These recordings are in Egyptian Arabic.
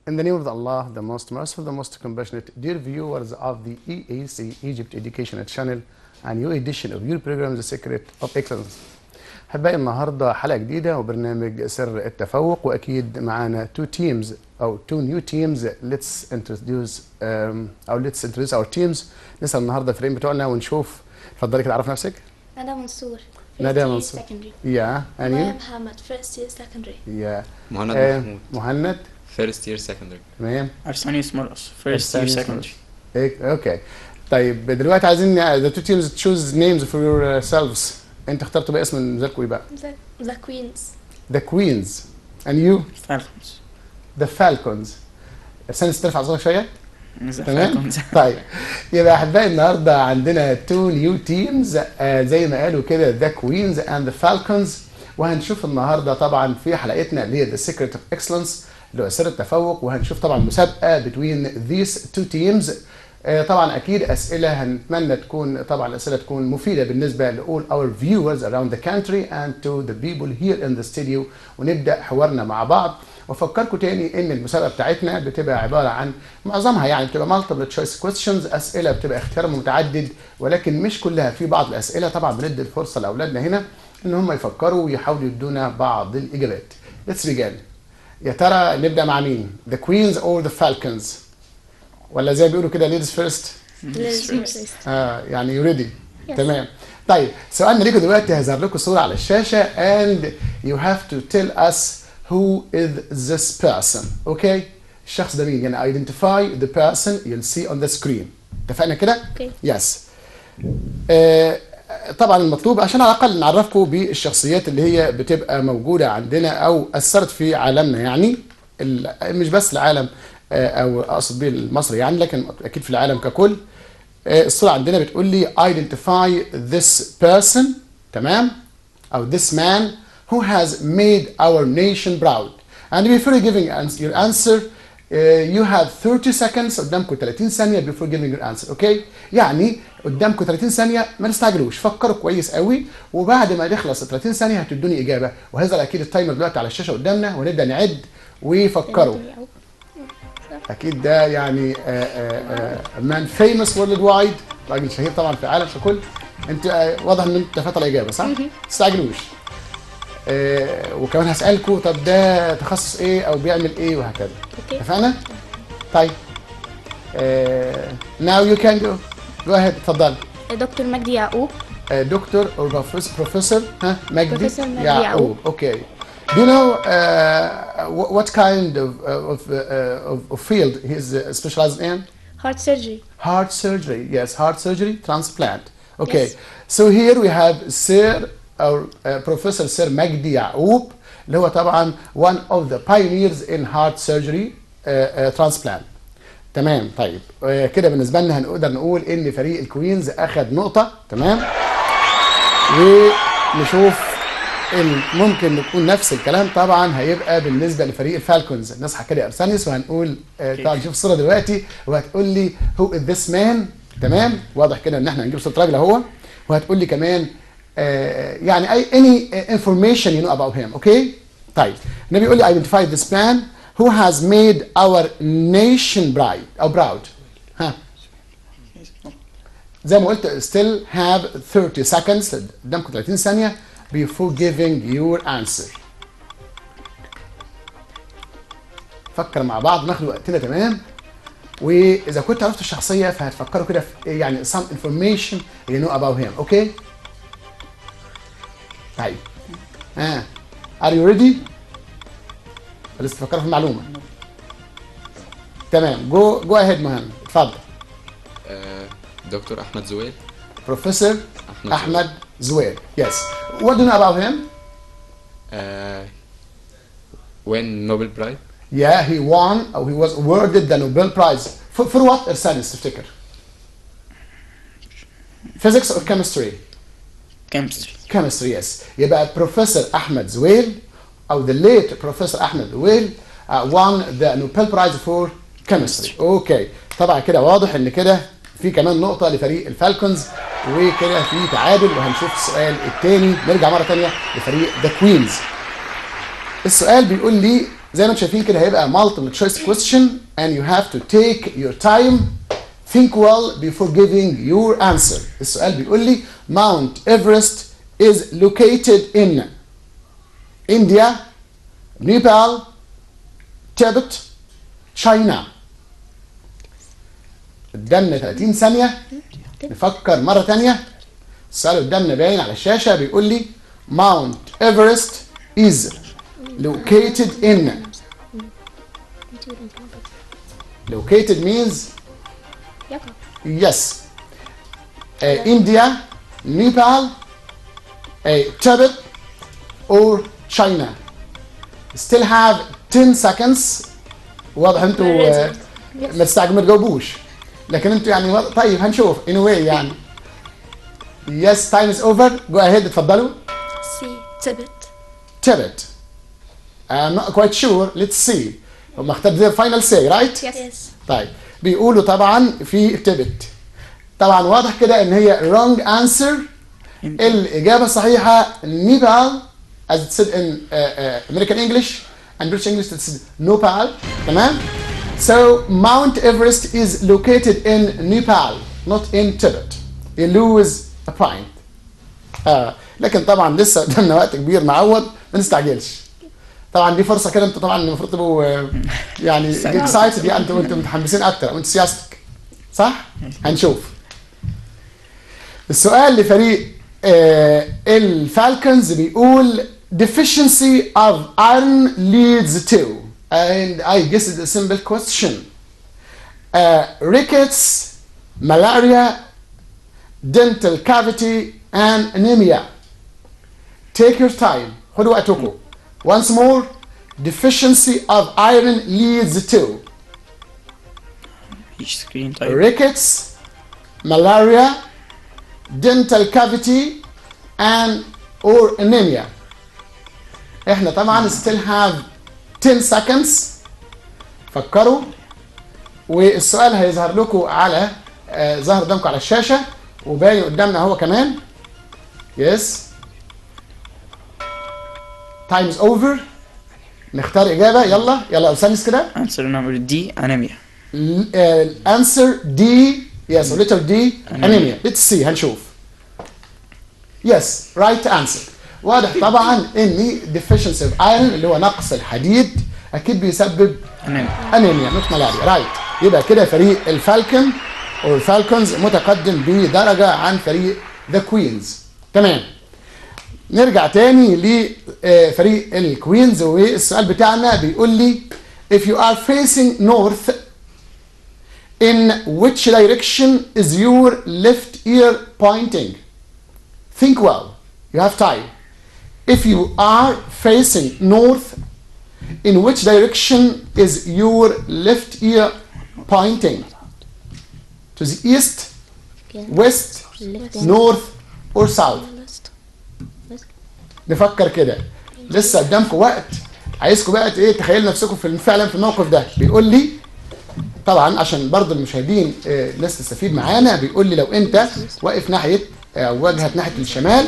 In the name of Allah, the most merciful, the most compassionate, dear viewers of the EAC Egypt Educational Channel and new edition of your program The Secret of Excellence. أحبائي النهارده حلقة جديدة وبرنامج سر التفوق وأكيد معانا two teams أو two new teams let's introduce um, أو let's introduce our teams نسأل النهارده الفريقين بتوعنا ونشوف اتفضلي كده عرف نفسك ندى منصور ندى First year منصور. secondary يا مايا أني محمد first year secondary يا مهند آه، محمود مهند first year secondary تمام Arsanis Moros, first year Arsanis secondary. إيه، اوكي طيب دلوقتي عايزين the two teams choose names for yourselves انت اخترتوا بقى اسم نزلكوا ايه بقى The, the Queens The Queens and you Falcons. The Falcons سنس ترفع صوتك شويه The تمام Falcons. طيب يبقى احبائي النهارده عندنا تو نيو تيمز زي ما قالوا كده ذا كوينز اند ذا فالكونز وهنشوف النهارده طبعا في حلقتنا اللي هي ذا سيكريت اوف اكسلنس اللي هو سر التفوق وهنشوف طبعا مسابقه بتوين ذيس تو تيمز طبعا اكيد اسئله هنتمنى تكون طبعا الاسئله تكون مفيده بالنسبه لاول اور فيورز around the country and to the people here in the studio ونبدا حوارنا مع بعض وافكركم تاني ان المسابقه بتاعتنا بتبقى عباره عن معظمها يعني بتبقى multiple choice questions اسئله بتبقى اختيار متعدد ولكن مش كلها في بعض الاسئله طبعا بندي الفرصه لاولادنا هنا ان هم يفكروا ويحاولوا يدونا بعض الاجابات. Let's begin. يا ترى نبدا مع مين؟ The Queens or the Falcons؟ ولا زي ما بيقولوا كده ladies first؟ Ladies first. آه يعني يو ريدي Yes. تمام طيب سؤالنا ليكم دلوقتي هيظهر لكم صوره على الشاشه and you have to tell us who is this person اوكي الشخص ده مين يعني identify the person you'll see on the screen اتفقنا كده اوكي يس آه طبعا المطلوب عشان على الاقل نعرفكم بالشخصيات اللي هي بتبقى موجوده عندنا او اثرت في عالمنا يعني ال- مش بس العالم آه، او اقصد بيه المصري يعني لكن اكيد في العالم ككل آه، الصوره عندنا بتقول لي identify this person تمام او this man who has made our nation proud and before giving ans- your answer uh, you have 30 seconds قدامكم 30 ثانيه before giving your answer اوكي يعني قدامكم 30 ثانيه ما تستعجلوش فكروا كويس قوي وبعد ما تخلص ال 30 ثانيه هتدوني اجابه وهيظهر اكيد التايمر دلوقتي على الشاشه قدامنا ونبدا نعد وفكروا اكيد ده يعني مان فيمس وورلد وايد راجل شهير طبعا في العالم ككل انت آه، واضح ان انت فاته الاجابه صح؟ ما تستعجلوش آه، وكمان هسالكم طب ده تخصص ايه او بيعمل ايه وهكذا اوكي اتفقنا؟ طيب ناو يو كان جو جو اهيد اتفضل دكتور مجدي يعقوب دكتور او بروفيسور ها مجدي Professor مجدي يعقوب يعقوب. اوكي Do you know uh, what, what kind of uh, of, uh, of of field he is uh, specialized in? heart surgery Heart surgery, yes, heart surgery, transplant. Okay, Yes. so here we have Sir or uh, Professor Sir Magdi Yaoub, اللي هو طبعا one of the pioneers in heart surgery uh, uh, transplant. تمام طيب آه، كده بالنسبه لنا هنقدر نقول ان فريق الكوينز اخذ نقطه تمام ونشوف ال- ممكن نكون نفس الكلام طبعا هيبقى بالنسبه لفريق الفالكونز نصحى كده يا ارسانيس وهنقول آه، طبعا نشوف الصوره دلوقتي وهتقول لي هو از ذس مان تمام واضح كده ان احنا هنجيب صوره راجل اهو وهتقول لي كمان آه، يعني اي any information you know about him اوكي طيب النبي يقول لي identify this man who has made our nation bright او proud ها زي ما قلت still have 30 seconds قدامكم 30 ثانية before giving your answer. فكر مع بعض ناخد وقتنا تمام واذا كنت عرفت الشخصية فهتفكروا كده في يعني some information you know about him اوكي؟ طيب ها are you ready؟ ولا لسه تفكروا في المعلومة؟ تمام جو جو اهيد مهند اتفضل آه، دكتور احمد زويل بروفيسور احمد Ahmed Zouer. Yes. What do you know about him? آه، وين نوبل برايز Yeah, he won or he was awarded the Nobel Prize. For, for what, إرسانيس تفتكر؟ Physics or chemistry? Chemistry. Chemistry, yes. يبقى بروفيسور أحمد زويل أو the late بروفيسور أحمد زويل uh, won the Nobel Prize for chemistry. اوكي طبعا كده واضح ان كده في كمان نقطة لفريق الفالكونز وكده في تعادل وهنشوف السؤال الثاني نرجع مرة ثانية لفريق ذا كوينز. السؤال بيقول لي زي ما انتم شايفين كده هيبقى multiple choice question and you have to take your time think well before giving your answer السؤال بيقول لي Mount Everest is located in India Nepal Tibet China قدامنا 30 ثانية نفكر مرة تانية السؤال قدامنا باين على الشاشة بيقول لي Mount Everest is located in located means يقع yes uh, India Nepal uh, Tibet or China still have 10 seconds واضح انتوا آه، ما تستعجلوا ما تجاوبوش لكن انتوا يعني واضح- طيب هنشوف anyway يعني yes time is over go ahead اتفضلوا سي تبت Tibet I'm not quite sure let's see هم اختار their final say right يس طيب بيقولوا طبعا في تبت طبعا واضح كده ان هي wrong answer الاجابه الصحيحه نيبال as it said in uh, uh, American English and British English it said Nepal تمام so Mount Everest is located in Nepal not in Tibet you lose a point آه لكن طبعا لسه قدامنا وقت كبير نعوض ما نستعجلش طبعا دي فرصه كده انتوا طبعا المفروض تبقوا آه، يعني اكسايتد يعني انتوا انتوا متحمسين اكتر او انتسياستك صح؟ هنشوف السؤال لفريق آه الفالكونز بيقول deficiency of iron leads to and I guess it's a simple question uh, rickets malaria dental cavity and anemia take your time خدوا وقتكم once more deficiency of iron leads to each screen type rickets malaria dental cavity and or anemia احنا طبعا still have 10 seconds فكروا والسؤال هيظهر لكم على آه، ظهر قدامكم على الشاشه وباين قدامنا هو كمان يس تايم از اوفر نختار اجابه يلا يلا استنس كده answer number D anemia الانسر دي يس ليتر دي انيميا ليتس سي هنشوف يس رايت انسر واضح طبعا ان deficiency of iron اللي هو نقص الحديد اكيد بيسبب anemia انيميا مش ملاريا رايت يبقى كده فريق الفالكون او الفالكونز متقدم بدرجه عن فريق ذا كوينز تمام نرجع تاني لفريق الكوينز والسؤال بتاعنا بيقول لي if you are facing north in which direction is your left ear pointing think well you have time if you are facing north in which direction is your left ear pointing to the east west north or south نفكر كده لسه قدامكم وقت عايزكم بقى ايه تخيلوا نفسكم في فعلا في الموقف ده بيقول لي طبعا عشان برضو المشاهدين آه، الناس تستفيد معانا بيقول لي لو انت واقف ناحيه او واجهه ناحيه الشمال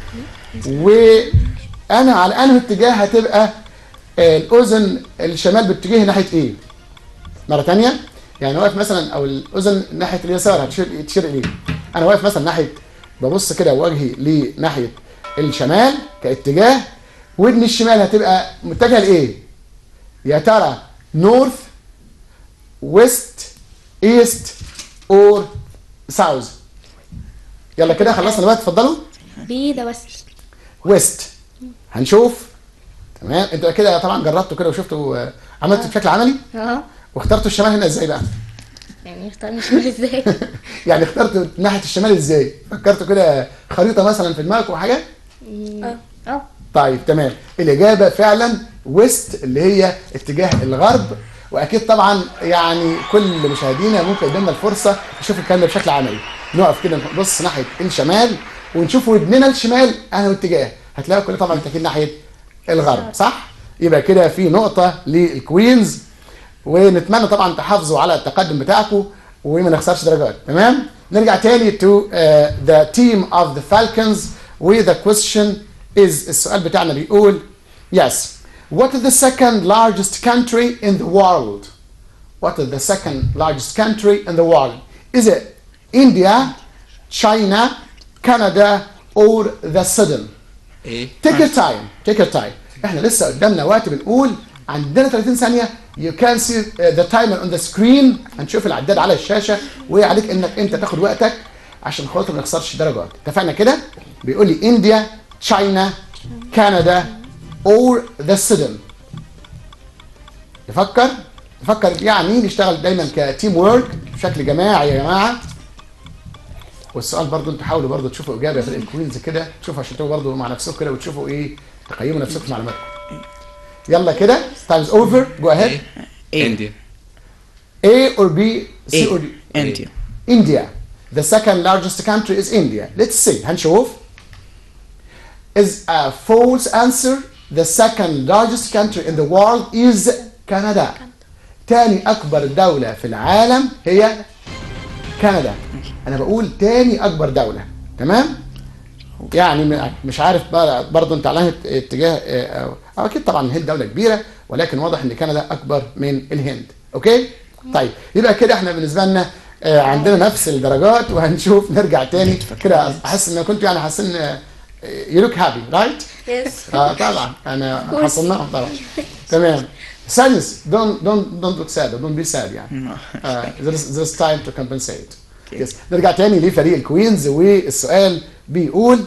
وانا على انهي اتجاه هتبقى آه، الاذن الشمال باتجاه ناحيه ايه مره تانية يعني واقف مثلا او الاذن ناحيه اليسار هتشير تشير اليه انا واقف مثلا ناحيه ببص كده وجهي لناحيه الشمال كاتجاه ودني الشمال هتبقى متجهه لايه يا ترى نورث ويست ايست اور ساوث يلا كده خلصنا الوقت اتفضلوا بي ذا ويست ويست هنشوف تمام انتوا كده طبعا جربتوا كده وشفتوا آه، عملتوا بشكل عملي اه واخترتوا الشمال هنا ازاي بقى يعني اختار نشوف ازاي يعني اخترتوا ناحيه الشمال ازاي فكرتوا كده خريطه مثلا في دماغكم حاجه اه اه طيب تمام الإجابة فعلا ويست اللي هي اتجاه الغرب وأكيد طبعا يعني كل مشاهدينا ممكن يدينا الفرصة يشوفوا الكلام ده بشكل عملي نقف كده نبص ناحية الشمال ونشوف ودننا الشمال أنهي اتجاه هتلاقوا كل طبعا متجهين ناحية الغرب صح؟ يبقى كده في نقطة للكوينز ونتمنى طبعا تحافظوا على التقدم بتاعكم وما نخسرش درجات تمام نرجع تاني to uh, the team of the Falcons with the question is السؤال بتاعنا بيقول yes What is the second largest country in the world? What is the second largest country in the world? Is it India, China, Canada, or the Sudan? A Take your time. Take your time. احنا لسه قدامنا وقت بنقول عندنا 30 ثانية you can see uh, the timer on the screen هنشوف العداد على الشاشة وعليك انك انت تاخد وقتك عشان خاطر ما نخسرش درجات اتفقنا كده بيقول لي انديا تشاينا كندا اور ذا سودان نفكر نفكر يعني نشتغل دايما كتيم وورك بشكل جماعي يا جماعه والسؤال برضو انتوا حاولوا برضو تشوفوا اجابه يا فريق الكوينز كده تشوفوا عشان تبقوا برضو مع نفسكم كده وتشوفوا ايه تقيموا نفسكم في معلوماتكم يلا كده تايمز اوفر جو اهيد A India A or B C A. or D India. India. The second largest country is India. Let's see. هنشوف. Is a false answer. The second largest country in the world is Canada. تاني أكبر دولة في العالم هي كندا. أنا بقول تاني أكبر دولة. تمام؟ يعني م- مش عارف بقى برضه انت على اتجاه اه، اه، أو اكيد طبعا الهند دوله كبيره ولكن واضح ان كندا اكبر من الهند اوكي طيب يبقى كده احنا بالنسبه لنا اه، عندنا نفس الدرجات وهنشوف نرجع تاني كده احس ان كنت يعني حاسين يو لوك هابي رايت Yes. اه طبعا انا حصلناهم طبعا تمام ساينس don't don't don't look sad don't be sad يعني No. uh, there's, there's time to compensate yes. نرجع تاني لفريق الكوينز والسؤال بيقول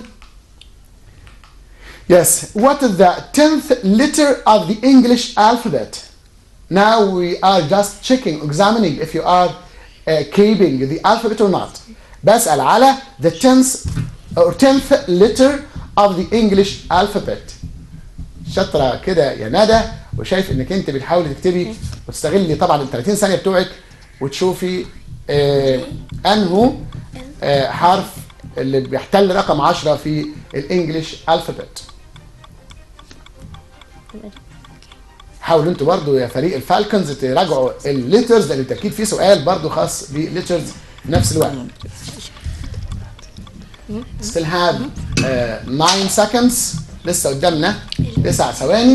Yes, what is the 10th letter of the English alphabet? Now we are just checking, examining if you are uh, keeping the alphabet or not. بسأل على the 10th or 10th letter of the English alphabet. شاطره كده يا ندى وشايف انك انت بتحاولي تكتبي وتستغلي طبعا ال 30 ثانيه بتوعك وتشوفي آه انه آه حرف اللي بيحتل رقم 10 في الانجليش الفابت حاولوا انتوا برضو يا فريق الفالكونز تراجعوا الليترز لان بالتاكيد في سؤال برضو خاص بالليترز في نفس الوقت still have uh, 9 seconds لسه قدامنا 9 ثواني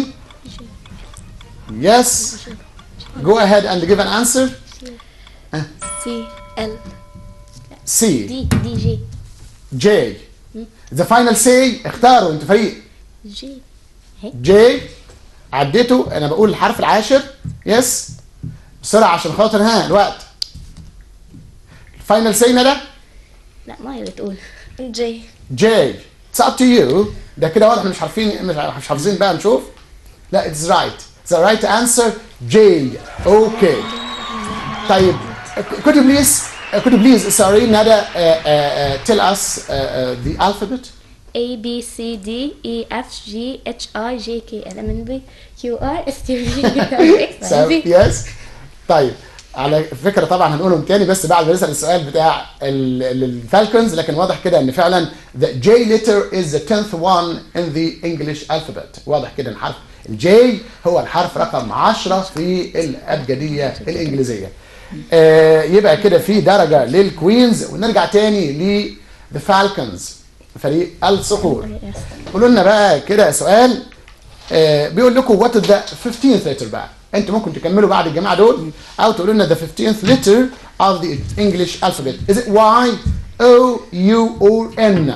yes go ahead and give an answer C L C D D J J the final say اختاروا انتوا فريق J J عديته انا بقول الحرف العاشر يس بسرعه عشان خاطر ها الوقت الفاينل سي ندى لا ما هي بتقول J J it's up to you ده كده واضح إن مش عارفين مش مش حافظين بقى نشوف لا it's right the right answer J okay طيب could you please could you please sorry Nada uh, uh, uh, tell us uh, uh, the alphabet A B C D E F G H I J K L M N P Q R S T V X so, Y Z yes طيب على فكره طبعا هنقولهم تاني بس بعد ما نسال السؤال بتاع الفالكونز لكن واضح كده ان فعلا the J letter is the 10th one in the English alphabet واضح كده ان حرف الجي هو الحرف رقم 10 في الابجديه الانجليزيه آه يبقى كده في درجه للكوينز ونرجع تاني ل the Falcons فريق الصقور قولوا لنا بقى كده سؤال آه، بيقول لكم وات ذا 15th letter بقى انتوا ممكن تكملوا بعد الجماعه دول او تقولوا لنا the 15th letter of the English alphabet is it Y O U or N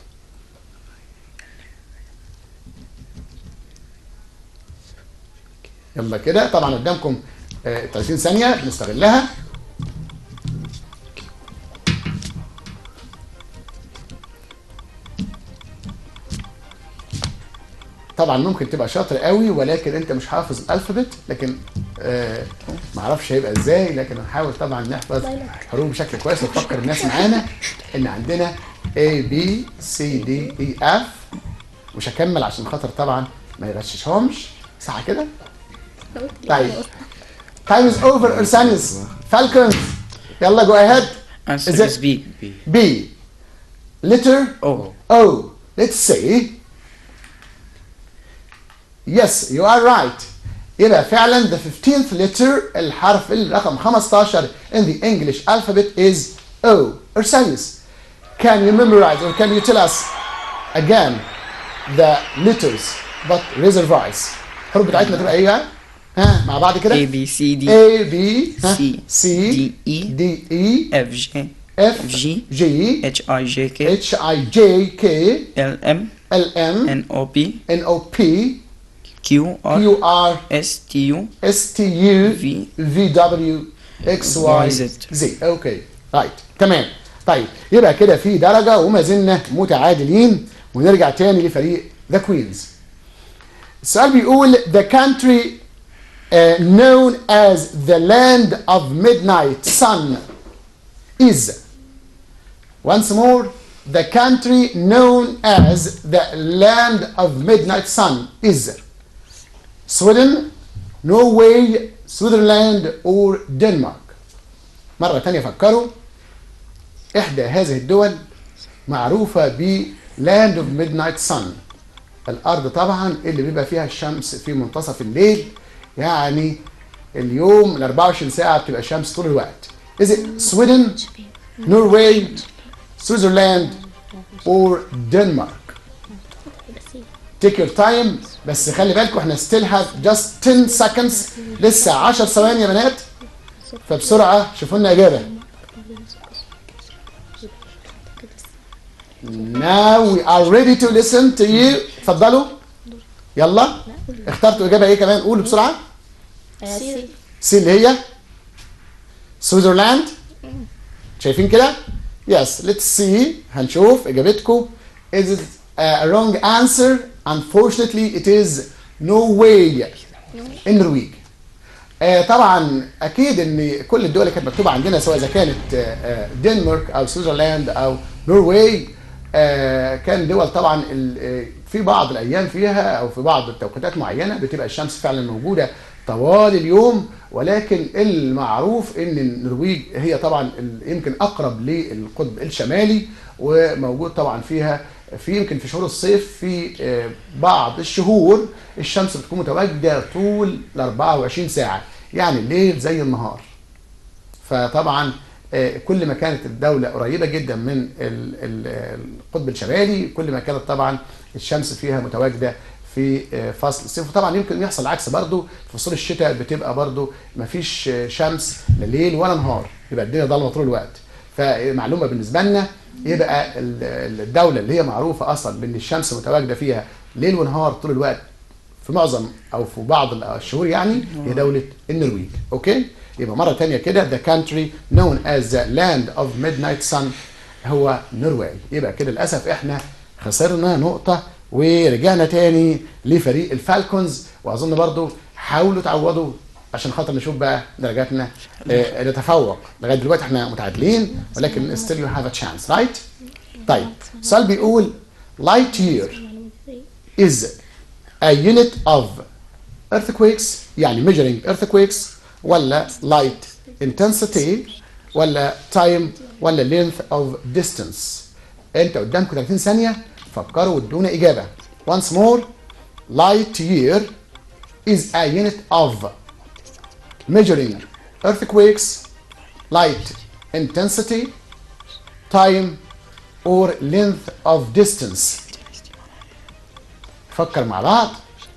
يلا كده طبعا قدامكم آه، 30 ثانيه بنستغلها طبعا ممكن تبقى شاطر قوي ولكن انت مش حافظ الالفابت لكن آه معرفش هيبقى ازاي لكن هنحاول طبعا نحفظ حروف بشكل كويس ونفكر الناس معانا ان عندنا A B C D E F مش هكمل عشان خاطر طبعا ما يغششهمش صح كده؟ طيب time is over ارسانيس فالكونز يلا جو اهيد Answer Is it- is B. B letter Oh. O. Let's say. Yes, you are right. يبقى فعلا the 15th letter الحرف الرقم 15 in the English alphabet is O. Ursanus, can you memorize or can you tell us again the letters but reserve voice? الحروف بتاعتنا تبقى ايه بقى؟ ها مع بعض كده A B C D A B ها؟ C C D E D E F G F G G H I J K H I J K L M L M N O P N O P Q R Q R S T U S T U V في دبليو اكس واي Y Z. زي اوكي رايت تمام طيب يبقى كده في درجه وما زلنا متعادلين ونرجع تاني لفريق ذا كوينز السؤال بيقول the country uh, known as the land of midnight sun is once more the country known as the land of midnight sun is Sweden Norway Switzerland or Denmark مرة تانية فكروا إحدى هذه الدول معروفة ب Land of Midnight Sun الأرض طبعا اللي بيبقى فيها الشمس في منتصف الليل يعني اليوم ال 24 ساعة بتبقى الشمس طول الوقت Is it Sweden, Norway, Switzerland or Denmark يبقى سي take your time بس خلي بالكم احنا still have just 10 seconds لسه 10 ثواني يا بنات فبسرعة شوفوا لنا إجابة Now we are ready to listen to you اتفضلوا يلا اخترتوا إجابة إيه كمان قولوا بسرعة سي سي اللي هي سويسرلاند شايفين كده يس ليتس سي هنشوف اجابتكم is it a wrong answer unfortunately it is Norway النرويج آه طبعا اكيد ان كل الدول اللي كانت مكتوبه عندنا سواء اذا كانت آه، آه، دنمارك او سويسرلاند او نرويج آه، كان دول طبعا ال- آه، في بعض الايام فيها او في بعض التوقيتات معينه بتبقى الشمس فعلا موجوده طوال اليوم ولكن المعروف ان النرويج هي طبعا ال- يمكن اقرب للقطب الشمالي وموجود طبعا فيها في يمكن في شهور الصيف في آه، بعض الشهور الشمس بتكون متواجده طول ال 24 ساعه يعني الليل زي النهار فطبعا آه، كل ما كانت الدولة قريبة جدا من ال- ال- القطب الشمالي كل ما كانت طبعا الشمس فيها متواجدة في آه، فصل الصيف وطبعا يمكن يحصل العكس برضو في فصول الشتاء بتبقى برضو مفيش آه، شمس لا ليل ولا نهار يبقى الدنيا ضلمة طول الوقت فمعلومة بالنسبة لنا يبقى ال- ال- الدولة اللي هي معروفة أصلا بأن الشمس متواجدة فيها ليل ونهار طول الوقت في معظم او في بعض الشهور يعني هي دوله النرويج اوكي يبقى مره تانية كده the country known as the land of midnight sun هو نرويج يبقى كده للاسف احنا خسرنا نقطه ورجعنا تاني لفريق الفالكونز واظن برضو حاولوا تعوضوا عشان خاطر نشوف بقى درجاتنا آه نتفوق لغايه دلوقتي احنا متعادلين ولكن still you have a chance right طيب السؤال بيقول light year is a unit of earthquakes يعني measuring earthquakes ولا light intensity ولا time ولا length of distance انت قدامكم 30 ثانية فكروا وادونا إجابة once more light year is a unit of measuring earthquakes light intensity time or length of distance فكر مع بعض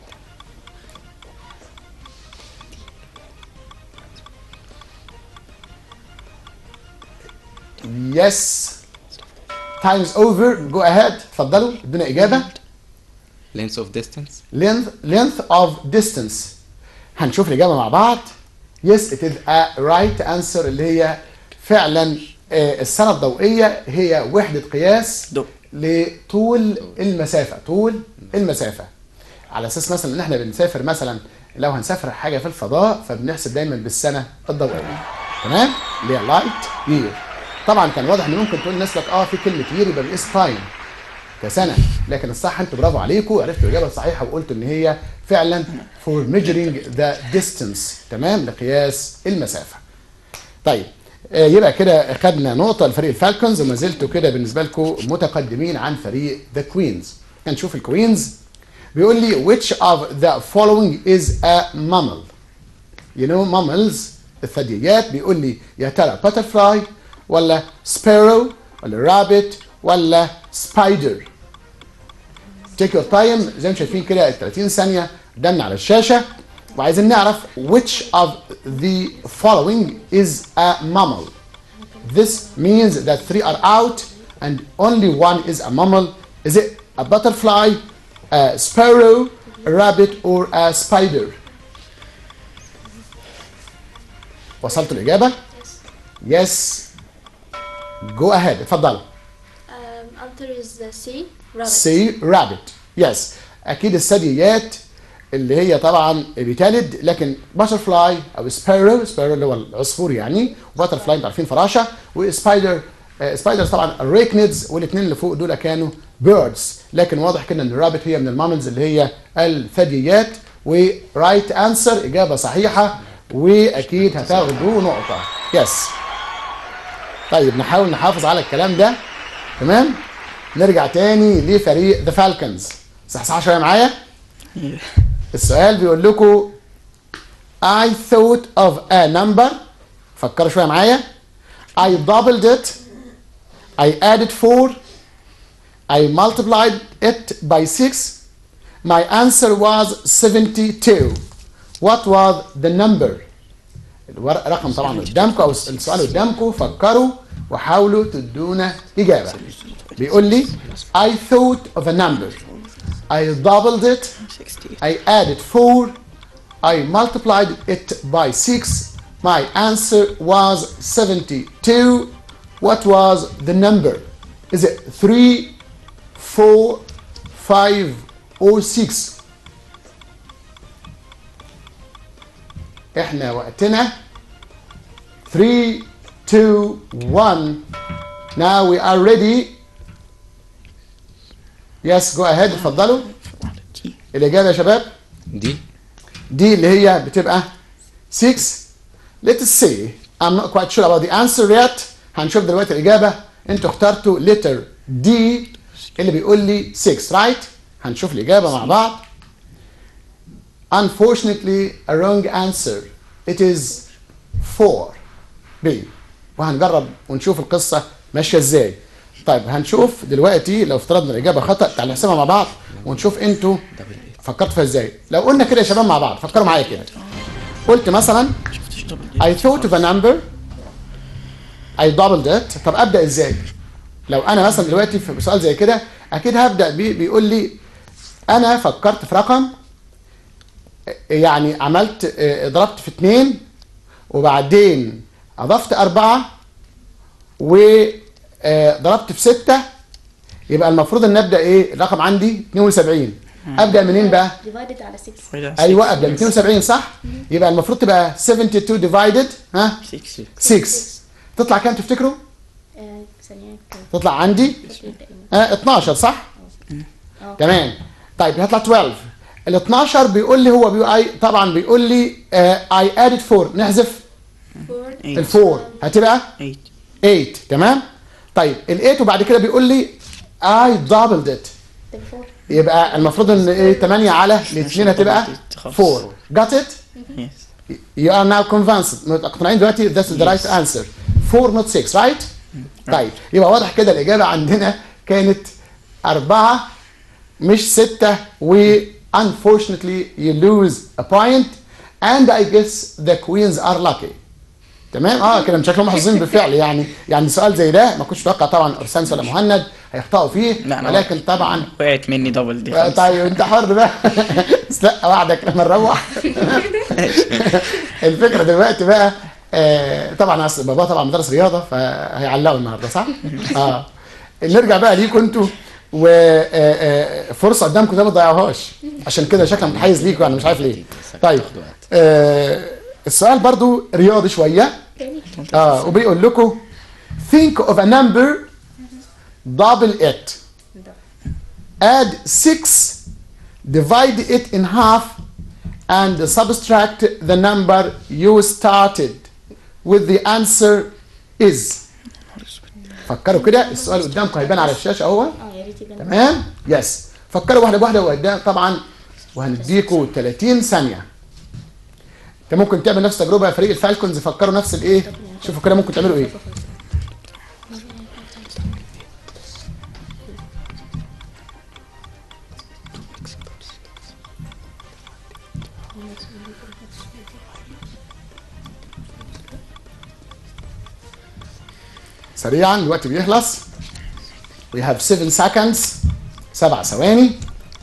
Yes. Time is over. Go ahead. اتفضلوا ادونا إجابة. length of distance Length length of distance. هنشوف الإجابة مع بعض. Yes, it is a right answer اللي هي فعلا آه، السنة الضوئية هي وحدة قياس ضوء. لطول المسافة طول المسافة على أساس مثلا إن إحنا بنسافر مثلا لو هنسافر حاجة في الفضاء فبنحسب دايما بالسنة الضوئية تمام اللي هي لايت يير طبعا كان واضح ان ممكن تقول الناس لك اه في كلمه يير يبقى بنقيس تايم كسنه لكن الصح انتوا برافو عليكم عرفتوا الاجابه الصحيحه وقلتوا ان هي فعلا for measuring the distance تمام لقياس المسافه طيب آه، يبقى كده خدنا نقطه لفريق الفالكونز وما زلتوا كده بالنسبه لكم متقدمين عن فريق ذا كوينز هنشوف الكوينز بيقول لي which of the following is a mammal you know mammals الثدييات بيقول لي يا ترى butterfly ولا sparrow ولا rabbit ولا spider take your time زي ما شايفين كده ال 30 ثانية قدامنا على الشاشه وعايزين نعرف which of the following is a mammal this means that three are out and only one is a mammal is it a butterfly a sparrow a rabbit or a spider وصلت الإجابة yes go ahead اتفضل Um, answer is the C. Rabbit. سي رابت يس اكيد الثدييات اللي هي طبعا بتلد لكن باتر فلاي او سبيرو سبيرو اللي هو العصفور يعني وباتر فلاي انتوا عارفين فراشه وسبايدر سبايدر طبعا الريكنيدز والاثنين اللي فوق دول كانوا بيردز لكن واضح كده ان الرابت هي من الماملز اللي هي الثدييات ورايت انسر اجابه صحيحه واكيد هتاخدوا نقطه يس طيب نحاول نحافظ على الكلام ده تمام نرجع تاني لفريق ذا فالكنز صحصحوا شويه معايا السؤال بيقول لكم I thought of a number فكروا شويه معايا I doubled it I added 4 I multiplied it by 6 my answer was 72 what was the number الورق رقم طبعا قدامكم او السؤال قدامكم فكروا وحاولوا تدونا اجابه بيقول لي I thought of a number I doubled it 68 I added 4 I multiplied it by 6 my answer was 72 what was the number is it 3 4 5 or 6 احنا وقتنا 3 2 1 now we are ready yes go ahead اتفضلوا دي الإجابة يا شباب دي دي اللي هي بتبقى 6 let's see I'm not quite sure about the answer yet هنشوف دلوقتي الإجابة انتوا اخترتوا letter D اللي بيقول لي 6 right هنشوف الإجابة مع بعض unfortunately a wrong answer it is 4 B وهنجرب ونشوف القصة ماشية ازاي طيب هنشوف دلوقتي لو افترضنا الإجابة خطأ تعالوا نحسبها مع بعض ونشوف انتوا فكرتوا فيها ازاي لو قلنا كده يا شباب مع بعض فكروا معايا كده قلت مثلا شفتش دبل I thought of a number I doubled it طب ابدا ازاي لو انا مثلا دلوقتي في سؤال زي كده اكيد هبدا بيه بيقول لي انا فكرت في رقم يعني عملت آه، ضربت في اتنين وبعدين اضفت اربعة وضربت في ستة يبقى المفروض ان ابدا ايه الرقم عندي 72 ابدا منين بقى divided على 6 ايوه ابدا 270 صح يبقى المفروض تبقى 72 ديفايدد ها 6 6 تطلع كام تفتكروا آه، ثانية كام؟ تطلع عندي تقريباً. آه 12 صح اه تمام طيب هطلع 12 ال 12 بيقول لي هو بيقول طبعا بيقول لي اي ادد 4 نحذف four ال 4 هتبقى 8 8 تمام طيب ال 8 وبعد كده بيقول لي اي دبلد ات then four يبقى المفروض ان ايه 8 على الاثنين هتبقى 4 got it يس You are now convinced مقتنعين دلوقتي this is the right answer 4 not 6 right طيب يبقى واضح كده الإجابة عندنا كانت أربعة مش ستة و unfortunately you lose a point and I guess the queens are lucky تمام اه كده شكلهم محظوظين بالفعل يعني يعني سؤال زي ده ما كنتش اتوقع طبعا ارسانس ولا مهند هيخطئوا فيه لا، أنا ولكن طبعا وقعت مني دبل دي آه، خلاص. طيب انت حر بقى بس لا وعدك لما نروح الفكره دلوقتي بقى آه طبعا أصل بابا طبعا مدرس رياضه فهيعلقوا النهارده صح؟ اه نرجع بقى ليكم انتوا وفرصه قدامكم ده ما تضيعوهاش عشان كده شكلها متحيز ليكم انا مش عارف ليه طيب آه السؤال برضو رياضي شويه تاني اه وبيقول لكم think of a number double it add 6 divide it in half and subtract the number you started with the answer is فكروا كده السؤال قدامكم هيبان على الشاشه اهو اه يا ريت يبان تمام يس فكروا واحده بواحده وقدام طبعا وهنديكوا 30 ثانيه انت ممكن تعمل نفس التجربه يا فريق الفالكونز فكروا نفس الايه شوفوا كده ممكن تعملوا ايه سريعا الوقت بيخلص we have 7 seconds سبع ثواني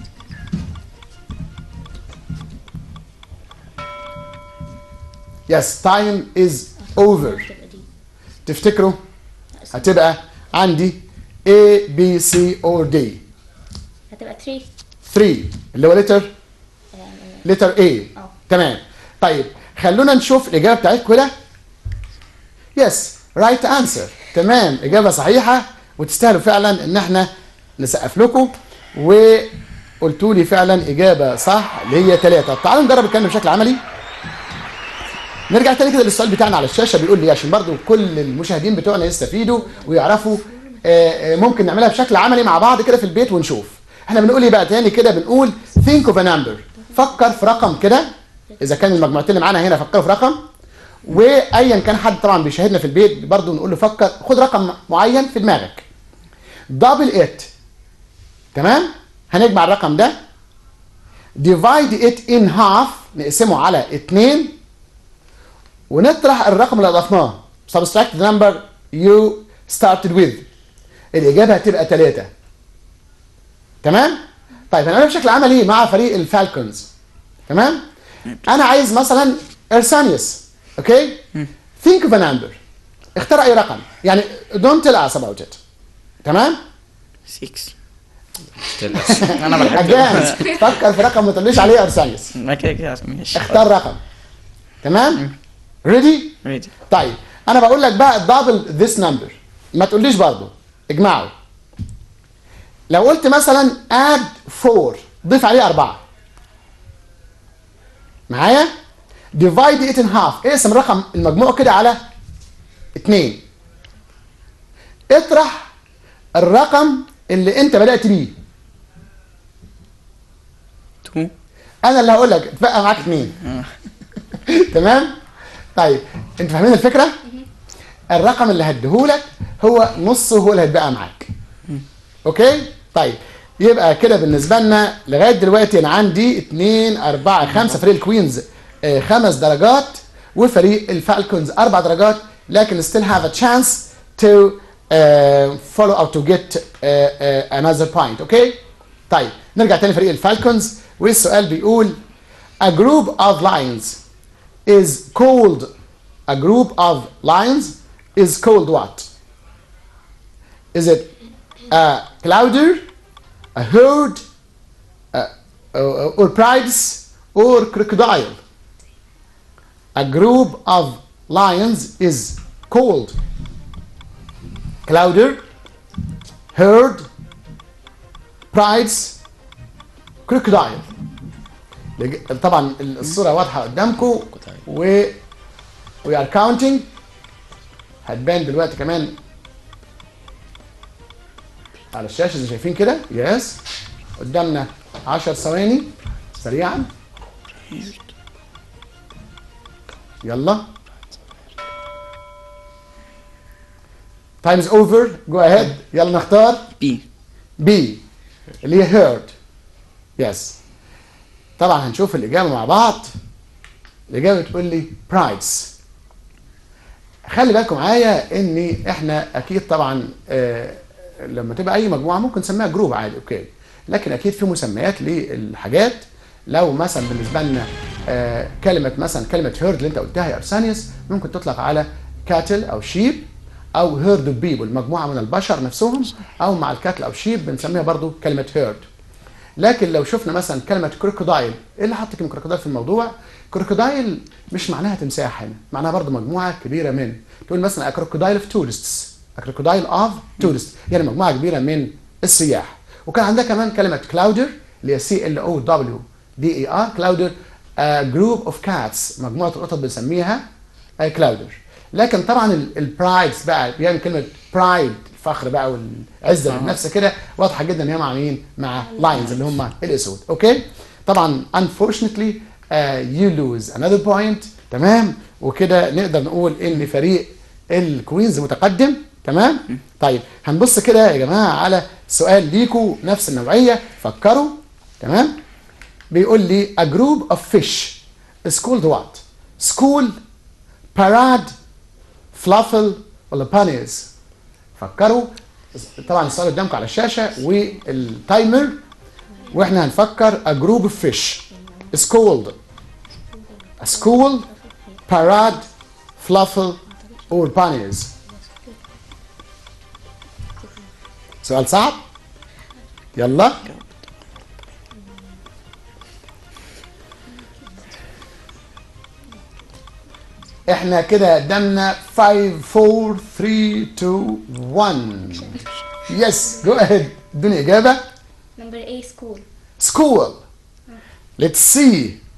yes time is over تبقى دي تفتكروا هتبقى عندي A B C or D هتبقى 3 3 اللي هو letter letter A اه. تمام طيب خلونا نشوف الإجابة بتاعتكم كده yes right answer تمام إجابة صحيحة وتستاهلوا فعلا إن احنا نسقف لكم وقلتوا لي فعلا إجابة صح اللي هي ثلاثة تعالوا نجرب الكلام ده بشكل عملي نرجع تاني كده للسؤال بتاعنا على الشاشه بيقول لي عشان برضو كل المشاهدين بتوعنا يستفيدوا ويعرفوا آه، آه، ممكن نعملها بشكل عملي مع بعض كده في البيت ونشوف احنا بنقول ايه بقى تاني كده بنقول think of a number فكر في رقم كده اذا كان المجموعتين اللي معانا هنا فكروا في رقم وايا كان حد طبعا بيشاهدنا في البيت برضو نقول له فكر خد رقم معين في دماغك دبل ات تمام هنجمع الرقم ده divide it in half نقسمه على اتنين ونطرح الرقم اللي اضفناه subtract the number you started with الاجابه هتبقى 3 تمام طيب هنعملها بشكل عملي مع فريق الفالكونز تمام انا عايز مثلا ارسانيوس اوكي think of a number اختار اي رقم يعني don't tell us about it تمام 6 Tell us. انا بحب جاهز فكر في رقم ما تقوليش عليه ارسانيوس ما كده كده ماشي اختار رقم تمام ريدي ريدي طيب انا بقول لك بقى دبل ذيس نمبر ما تقوليش برضو اجمعه لو قلت مثلا اد 4 ضيف عليه 4 معايا ديفايد ات ان هاف اقسم الرقم المجموع كده على 2 اطرح الرقم اللي انت بدات بيه 2 انا اللي هقول لك اتبقى معاك اثنين تمام طيب انت فاهمين الفكره الرقم اللي هديهولك هو نصه هو اللي هيتبقى معاك اوكي طيب يبقى كده بالنسبه لنا لغايه دلوقتي انا عندي 2 4 5 فريق الكوينز آه، خمس درجات وفريق الفالكونز اربع درجات لكن still have a chance to uh, follow or to get uh, uh, another point اوكي طيب نرجع تاني فريق الفالكونز والسؤال بيقول a group of lions is called a group of lions is called what is it a clouder a herd a, uh, or prides or crocodile a group of lions is called clouder herd prides crocodile لج- طبعا الصوره واضحه قدامكم و we are counting هتبان دلوقتي كمان على الشاشه زي شايفين كده يس قدامنا 10 ثواني سريعا يلا time is over go ahead يلا نختار بي بي اللي هي هيرد يس طبعا هنشوف الإجابة مع بعض الإجابة بتقول لي برايدز خلي بالكم معايا ان احنا اكيد طبعا آه لما تبقى اي مجموعه ممكن نسميها جروب عادي اوكي لكن اكيد في مسميات للحاجات لو مثلا بالنسبه لنا آه كلمه مثلا كلمه هيرد اللي انت قلتها يا ارسانيوس ممكن تطلق على كاتل او شيب او هيرد اوف بيبل مجموعه من البشر نفسهم او مع الكاتل او شيب بنسميها برضو كلمه هيرد لكن لو شفنا مثلا كلمه كروكودايل ايه اللي حط كلمه كروكودايل في الموضوع كروكودايل مش معناها تمساح هنا معناها برضو مجموعه كبيره من تقول مثلا كروكودايل اوف تورستس كروكودايل اوف تورست يعني مجموعه كبيره من السياح وكان عندها كمان كلمه كلاودر اللي هي سي ال او دبليو دي اي ار كلاودر جروب اوف كاتس مجموعه القطط بنسميها كلاودر لكن طبعا البرايدز بقى بيعمل كلمه برايد الفخر بقى والعزه بالنفس كده واضحه جدا ان هي مع مين؟ مع لاينز اللي هم الاسود اوكي؟ طبعا unfortunately uh, you lose another point تمام وكده نقدر نقول ان فريق الكوينز متقدم تمام؟ طيب هنبص كده يا جماعه على سؤال ليكوا نفس النوعيه فكروا تمام؟ بيقول لي a group of fish is called what؟ school parade fluffle ولا bunnies فكروا طبعا السؤال قدامكم على الشاشه والتايمر واحنا هنفكر a group of fish is called a school parade fluffle or bunnies سؤال صعب يلا احنا كده قدامنا 5 4 3 2 1 يس جو اهيد ادوني اجابه Number A school. school let's see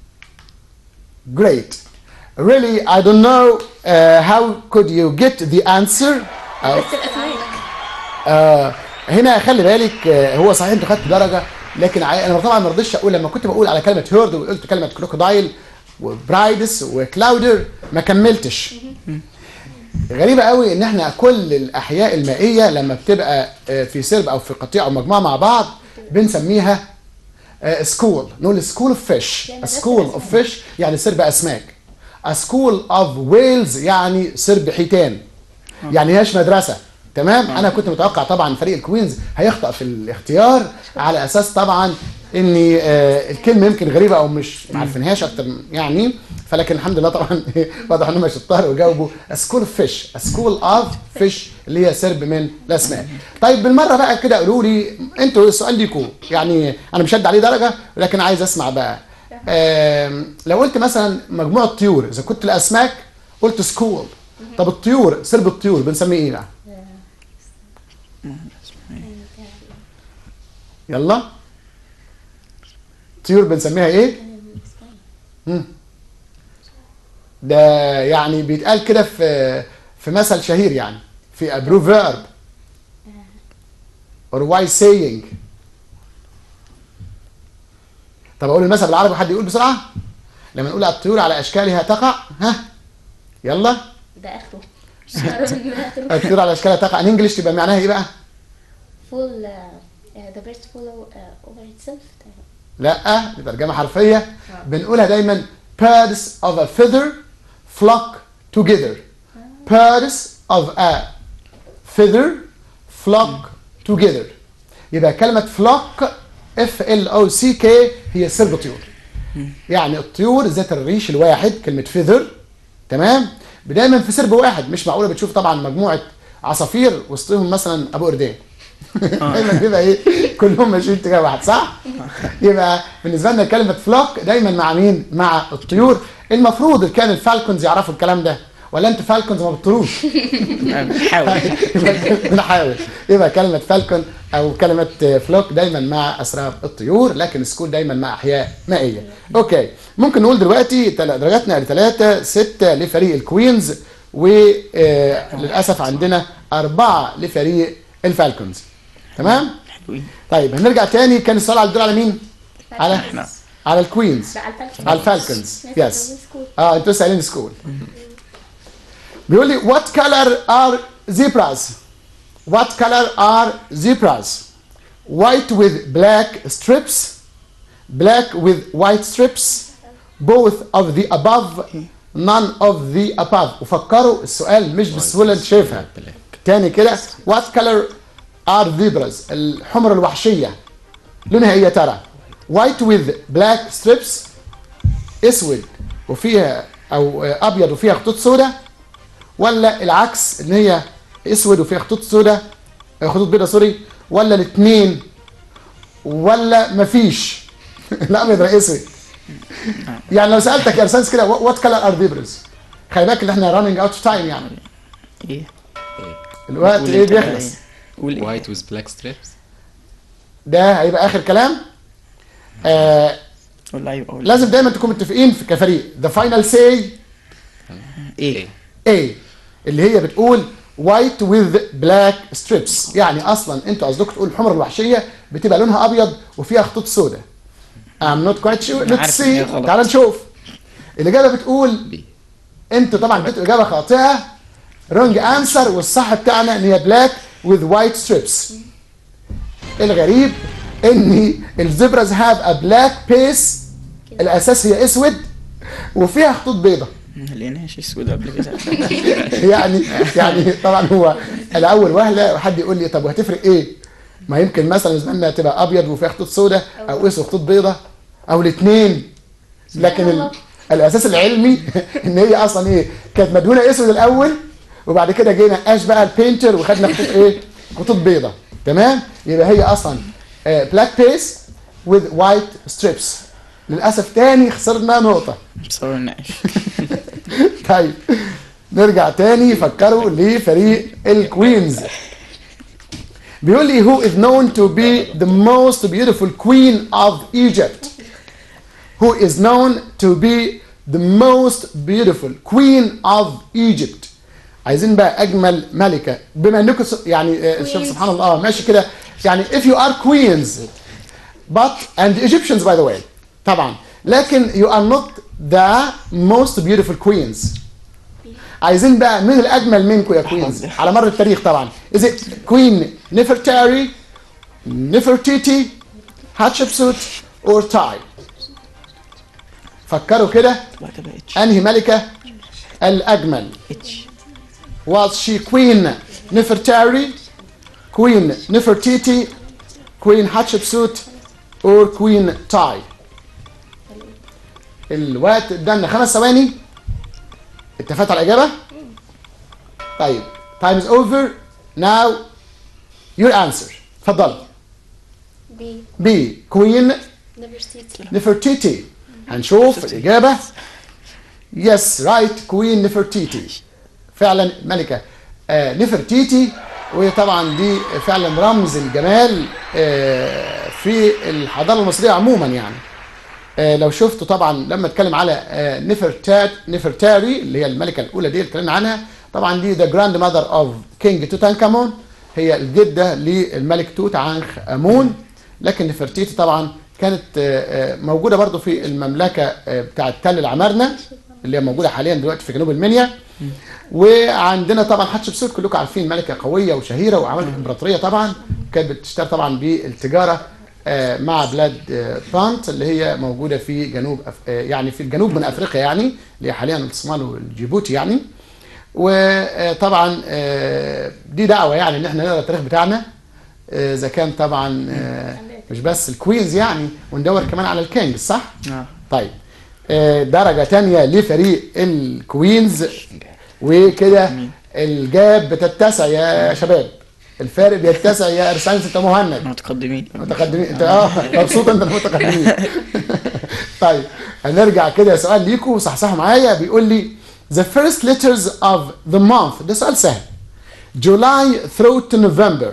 great really i don't know uh, how could you get the answer أو بس الأسماك. آه هنا خلي بالك آه هو صحيح انت خدت درجه لكن عي- انا طبعا ما رضيتش اقول لما كنت بقول على كلمه هيرد وقلت كلمه كروكودايل وبرايدس وكلاودر ما كملتش غريبه قوي ان احنا كل الاحياء المائيه لما بتبقى آه، في سرب او في قطيع او مجموعه مع بعض بنسميها سكول نقول سكول اوف فيش سكول اوف فيش يعني سرب اسماك سكول اوف ويلز يعني سرب حيتان يعني هياش مدرسه تمام انا كنت متوقع طبعا فريق الكوينز هيخطأ في الاختيار على اساس طبعا ان آه، الكلمه يمكن غريبه او مش عارفينهاش اكتر من- يعني فلكن الحمد لله طبعا واضح انهم شطار وجاوبوا سكول اوف فيش سكول اوف فيش اللي هي سرب من الاسماك طيب بالمره بقى كده قولوا لي انتوا السؤال ليكوا يعني انا مش هدي عليه درجه ولكن عايز اسمع بقى آم، لو قلت مثلا مجموعه طيور اذا كنت الاسماك قلت سكول طب الطيور سرب الطيور بنسميه ايه بقى يلا طيور بنسميها ايه مم. ده يعني بيتقال كده في في مثل شهير يعني في a proverb or wise saying طب اقول المثل بالعربي حد يقول بسرعه لما نقول الطيور على اشكالها تقع ها يلا ده آخره. أعرف إن ده آخره. الطيور على اشكالها تقع ان انجلش تبقى معناها ايه بقى Full, uh, uh, the bird follow uh, over itself. لا دي ترجمه حرفيه بنقولها دايما birds of a feather flock together birds of a feather flock together يبقى كلمه flock F L O C K هي سرب طيور يعني الطيور ذات الريش الواحد كلمه feather تمام دايما في سرب واحد مش معقوله بتشوف طبعا مجموعه عصافير وسطهم مثلا ابو قردان دايما بيبقى ايه كلهم ماشيين اتجاه واحد صح؟ يبقى بالنسبه لنا كلمه فلوك دايما مع مين؟ مع الطيور المفروض كان الفالكونز يعرفوا الكلام ده ولا انتوا فالكونز ما بتطيروش؟ بنحاول يبقى نحاول يبقى كلمه فالكون او كلمه فلوك دايما مع اسراب الطيور لكن سكول دايما مع احياء مائيه. اوكي ممكن نقول دلوقتي تل- درجاتنا لثلاثه سته لفريق الكوينز وللاسف عندنا اربعه لفريق الفالكونز. تمام؟ حلوين طيب هنرجع تاني كان السؤال على الدور على مين؟ على احنا على الكوينز ده على الفالكون. على الفالكونز Yes, يس school. اه انتوا سائلين سكول بيقول لي what color are zebras what color are zebras white with black strips black with white strips both of the above none of the above وفكروا السؤال مش بالسهوله اللي شايفها تاني كده what color are zebras الحمر الوحشيه لونها ايه يا ترى white with black strips اسود وفيها او ابيض وفيها خطوط سوداء ولا العكس ان هي اسود وفيها خطوط سوداء خطوط بيضاء سوري ولا الاثنين ولا مفيش الابيض ولا اسود يعني لو سالتك يا ارسانس كده وات كلر ار زيبرز خلي بالك ان احنا راننج اوت اوف تايم يعني ايه الوقت قول ايه انت بقى بيخلص ايه؟ قول ايه White with black strips. ده هيبقى اخر كلام آه قول ايوه قول لازم دايما تكونوا متفقين في كفريق ذا فاينل سي ايه A اللي هي بتقول white with black strips يعني اصلا انتوا قصدكم تقول الحمر الوحشيه بتبقى لونها ابيض وفيها خطوط سوداء I'm not quite sure أنا let's عارف إن هي see غلط. تعال نشوف الاجابه بتقول B. انتوا طبعا اديتوا اجابه خاطئه wrong answer والصح بتاعنا ان هي black with white strips الغريب ان الزبرز هاف ا بلاك بيس الاساس هي اسود وفيها خطوط بيضاء ما لقيناش اسود قبل كده يعني يعني طبعا هو الاول وهله وحد يقول لي طب وهتفرق ايه ما يمكن مثلا زماننا تبقى ابيض وفيها خطوط سوداء او اسود خطوط بيضاء او الاثنين لكن ال... الاساس العلمي ان هي اصلا ايه كانت مدهونه اسود الاول وبعد كده جينا قاش بقى البينتر وخدنا خطوط ايه خطوط بيضاء تمام يبقى هي اصلا بلاك بيس with white strips للاسف تاني خسرنا نقطه بصور النقش طيب نرجع تاني فكروا لفريق الكوينز بيقول لي who is known to be the most beautiful queen of Egypt who is known to be the most beautiful queen of Egypt عايزين بقى اجمل ملكه بما انكم س- يعني آه، شوف Queens. سبحان الله ماشي كده يعني if you are queens but and Egyptians by the way طبعا لكن you are not the most beautiful queens عايزين بقى مين الاجمل منكم يا كوينز على مر التاريخ طبعا is it queen نفرتاري نفرتيتي هاتشبسوت or تاي فكروا كده بعد كده اتش انهي ملكه الاجمل اتش was she queen نفرتاري queen نفرتيتي queen hatshepsut or queen تاي الوقت ادانا خمس ثواني اتفقت على الاجابه طيب time is over now your answer اتفضل بي B queen نفرتيتي نفرتيتي هنشوف الإجابة يس رايت كوين نفرتيتي فعلا ملكة آه نفرتيتي وطبعا دي فعلا رمز الجمال آه في الحضارة المصرية عموما يعني آه لو شفتوا طبعا لما اتكلم على آه نفرتات نفرتاري اللي هي الملكة الأولى دي اللي اتكلمنا عنها طبعا دي ذا جراند ماذر اوف كينج توتنكامون هي الجدة للملك توت عنخ آمون لكن نفرتيتي طبعا كانت آه، آه، موجودة برضو في المملكة آه، بتاعة تل العمارنة اللي هي موجودة حاليا دلوقتي في جنوب المنيا وعندنا طبعا حتشبسوت كلكم عارفين ملكة قوية وشهيرة وعملت امبراطورية طبعا كانت بتشتغل طبعا بالتجارة آه، مع بلاد آه، بانت اللي هي موجودة في جنوب أف... آه، يعني في الجنوب من افريقيا يعني اللي هي حاليا الصومال والجيبوتي يعني وطبعا آه، دي دعوة يعني ان احنا نقرا التاريخ بتاعنا آه، اذا كان طبعا آه، مش بس الكوينز يعني وندور كمان على الكينج صح؟ اه طيب آه، درجة تانية لفريق الكوينز وكده الجاب بتتسع يا شباب الفارق بيتسع يا ارسال انت مهند متقدمين متقدمين انت اه مبسوط انت المتقدمين طيب هنرجع كده سؤال ليكم صحصحوا معايا بيقول لي the first letters of the month ده سؤال سهل July through to November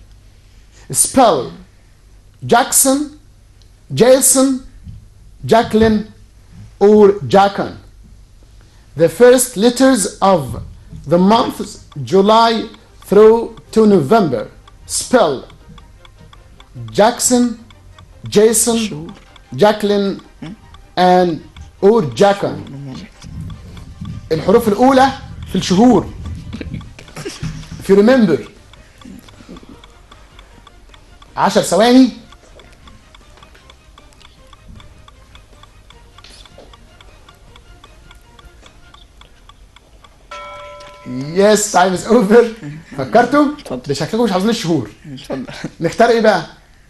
spell Jackson Jason Jacqueline or Jackon the first letters of the months July through to November spell Jackson, Jason, شهور Jacqueline and or Jackon الحروف الأولى في الشهور في remember 10 ثواني يس تايم از اوفر فكرتوا؟ اتفضل. ده شكلكم مش عاوزين الشهور اتفضل نختار ايه بقى؟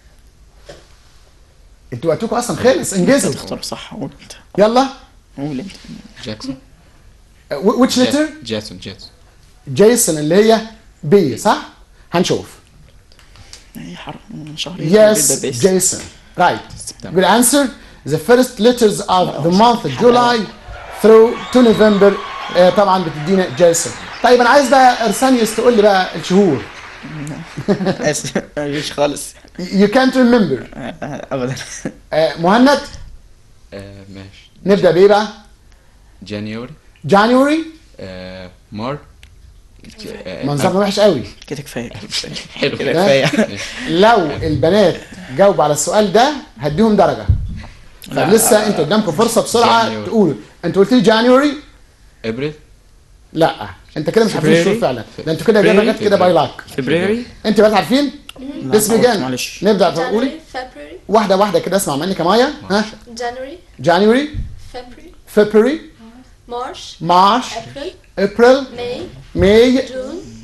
انتوا وقتكم اصلا خلص انجزوا تختار صح قول انت يلا قول انت جاكسون ويتش ليتر؟ جاسون جاسون جيسون اللي هي بي صح؟ هنشوف هي حرف من شهرين يس جيسون رايت September. good answer the first letters of the month July through to November آه، طبعا بتدينا جيسون طيب انا عايز بقى ارسانيوس تقول لي بقى الشهور اسف مفيش خالص you can't remember آه، آه، ابدا آه، مهند آه ماشي نبدا بايه بقى؟ جانيوري January آه مار ج- آه، منظرنا وحش قوي كده كفايه حلو كده ده- كفايه لو البنات جاوبوا على السؤال ده هديهم درجه فلسه انتوا قدامكم فرصه بسرعه January. تقولوا انت قلت لي جانيوري ابريل لا انت كده مش عارفين الشهور February. فعلا ده انتوا كده اجابه جت كده باي لاك فبراير انت بس عارفين لا، اسمي جان معلش. نبدا تقولي January, February, واحده واحده كده اسمع منك يا مايا ها January, جانيوري February, فبراير March, مارش April, ابريل May, ماي June,